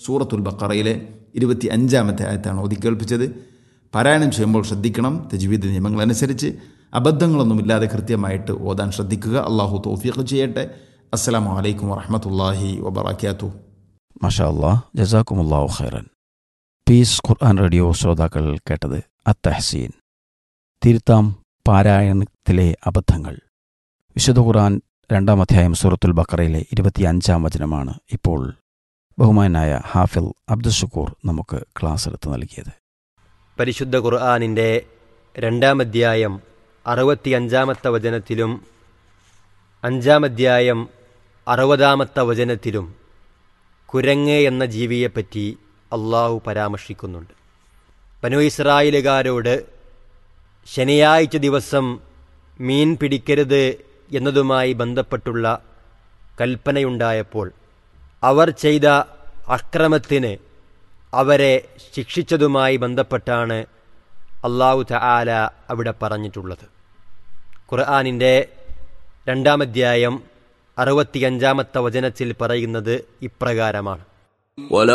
സൂറത്തുൽ ബക്കറയിലെ ഇരുപത്തി അഞ്ചാമത്തെ ആയത്താണ് ഓതി കേൾപ്പിച്ചത് പാരായണം ചെയ്യുമ്പോൾ ശ്രദ്ധിക്കണം തജ്വീദ് നിയമങ്ങളനുസരിച്ച് അബദ്ധങ്ങളൊന്നുമില്ലാതെ കൃത്യമായിട്ട് ഓതാൻ ശ്രദ്ധിക്കുക അള്ളാഹു തൗഫീഖ് ചെയ്യട്ടെ അസ്സലാമു അലൈക്കും വറഹമത്തല്ലാഹി വബർക്കാത്തു മഷാ അല്ലാ ജസാക്കുമുല്ലാഹു ഖൈറൻ പീസ് ഖുർആൻ റേഡിയോ ശ്രോതാക്കൾ കേട്ടത് അത്തഹസീൻ തിരുത്താം പാരായണത്തിലെ അബദ്ധങ്ങൾ വിശുദ്ധ ഖുർആൻ രണ്ടാം അധ്യായം സൂറത്തുൽ ബക്കറയിലെ ഇരുപത്തിയഞ്ചാം വചനമാണ് ഇപ്പോൾ ബഹുമാനായ ഹാഫിൽ അബ്ദുഷക്കൂർ നമുക്ക് ക്ലാസ് എടുത്ത് നൽകിയത് പരിശുദ്ധ ഖുർആാനിൻ്റെ രണ്ടാം അധ്യായം അറുപത്തിയഞ്ചാമത്തെ വചനത്തിലും അഞ്ചാം അധ്യായം അറുപതാമത്തെ വചനത്തിലും കുരങ്ങ് എന്ന ജീവിയെപ്പറ്റി അള്ളാഹു പരാമർശിക്കുന്നുണ്ട് ബനു ഇസ്രായേലുകാരോട് ശനിയാഴ്ച ദിവസം മീൻ പിടിക്കരുത് എന്നതുമായി ബന്ധപ്പെട്ടുള്ള കൽപ്പനയുണ്ടായപ്പോൾ അവർ ചെയ്ത അക്രമത്തിന് അവരെ ശിക്ഷിച്ചതുമായി ബന്ധപ്പെട്ടാണ് അള്ളാഹു തആല അവിടെ പറഞ്ഞിട്ടുള്ളത് ഖുർആാനിൻ്റെ രണ്ടാമധ്യായം അറുപത്തിയഞ്ചാമത്തെ വചനത്തിൽ പറയുന്നത് ഇപ്രകാരമാണ് ولو